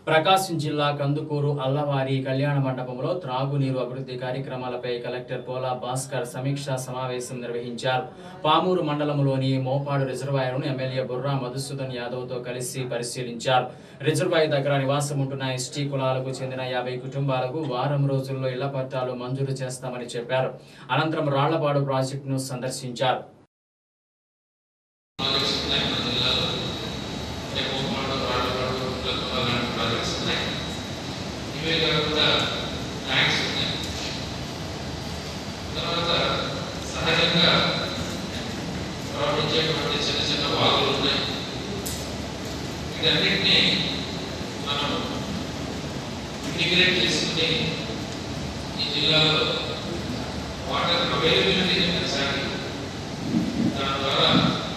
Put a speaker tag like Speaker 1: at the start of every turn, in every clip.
Speaker 1: ప్రకాశం జిల్లా కందుకూరు అల్లవారి కళ్యాణ మండపంలో త్రాగునీరు అభివృద్ధి కార్యక్రమాలపై కలెక్టర్ పోలా భాస్కర్ సమీక్షా సమావేశం నిర్వహించారు పామూరు మండలంలోని మోపాడు రిజర్వాయర్ను ఎమ్మెల్యే బుర్రా మధుసూదన్ యాదవ్ తో కలిసి పరిశీలించారు రిజర్వాయర్ దగ్గర నివాసం ఉంటున్న ఎస్టీ కులాలకు చెందిన యాభై కుటుంబాలకు వారం రోజుల్లో ఇళ్ల పట్టాలు మంజూరు చేస్తామని చెప్పారు అనంతరం రాళ్లపాడు ప్రాజెక్టును సందర్శించారు
Speaker 2: ప్రాజెక్ట్స్ ఉన్నాయి మన జిల్లాలో అంటే కోపాడు రాళ్ళపాడు లక్కపాడు లాంటి ప్రాజెక్ట్స్ ఉన్నాయి ఇవే కాకుండా ట్యాంక్స్ ఉన్నాయి తర్వాత సహజంగా ప్రవహించేటువంటి చిన్న చిన్న వాగులు ఉన్నాయి వీటన్నిటినీ మనం ఇంటిగ్రేట్ చేసుకుని ఈ జిల్లాలో వాటర్ అవైలబిలిటీ పెంచాలి దాని ద్వారా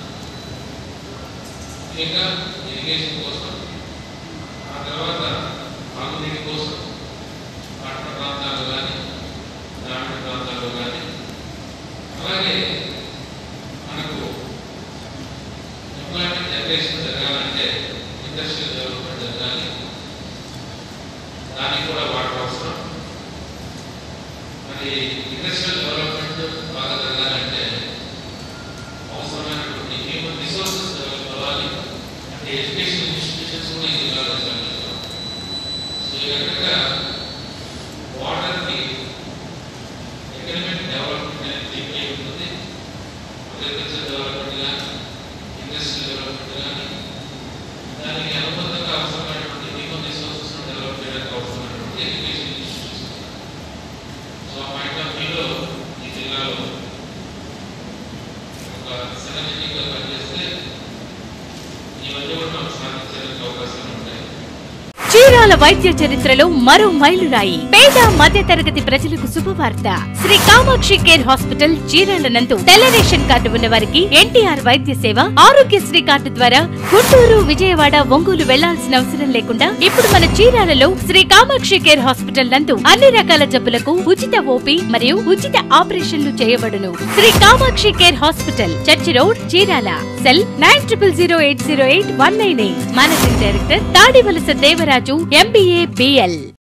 Speaker 2: ముఖ్యంగా ఇరిగేషన్ కోసం ఆ తర్వాత తాగునీటి కోసం పట్టణ ప్రాంతాలు కానీ గ్రామీణ ప్రాంతాల్లో కానీ అలాగే మనకు ఎంప్లాయ్మెంట్ జనరేషన్ జరగాలంటే ఇండస్ట్రియల్ డెవలప్మెంట్ జరగాలి దానికి కూడా వాటర్ అవసరం మరి ఇండస్ట్రియల్ డెవలప్మెంట్ బాగా జరగాలంటే అవసరమైనటువంటి హ్యూమన్ రిసోర్సెస్ డెవలప్ అవ్వాలి అంటే ఎడ్యుకేషన్ ఇన్స్టిట్యూషన్స్ కూడా ఈ జిల్లాలో ఎస్టాబ్లిష్ అవ్వాలి సో ఈ రకంగా వాటర్కి ఎకనామిక్ డెవలప్మెంట్ అనేది దీంట్లో ఉంటుంది అగ్రికల్చర్ డెవలప్మెంట్ కానీ ఇండస్ట్రియల్ డెవలప్మెంట్ కానీ దానికి అనుబంధంగా అవసరమైనటువంటి హ్యూమన్ రిసోర్సెస్ డెవలప్ చేయడానికి అవసరమైనటువంటి ఎడ్యుకేషన్ ఇన్స్టిట్యూషన్స్ సో ఆ పాయింట్ ఆఫ్ వ్యూలో ఈ జిల్లాలో ఒక సినర్జెటిక్గా పనిచేస్తే ఇవన్నీ కూడా మనం సాధించడానికి అవకాశాలు ఉంటాయి
Speaker 3: చీరాల వైద్య చరిత్రలో మరో మైలురాయి పేద మధ్య తరగతి ప్రజలకు శుభవార్త శ్రీ కామాక్షి కేర్ హాస్పిటల్ చీరాల నందు తెల్ల రేషన్ కార్డు ఉన్న వారికి ఎన్టీఆర్ వైద్య సేవ ఆరోగ్యశ్రీ కార్డు ద్వారా గుంటూరు విజయవాడ ఒంగోలు వెళ్లాల్సిన అవసరం లేకుండా ఇప్పుడు మన చీరాలలో శ్రీ కామాక్షి కేర్ హాస్పిటల్ నందు అన్ని రకాల జబ్బులకు ఉచిత ఓపీ మరియు ఉచిత ఆపరేషన్లు చేయబడును Shri Kamakshi care hospital church road Chirala cell nine triple zero eight zero eight one nine eight managing director Tadivalasa Devaraju MBA BL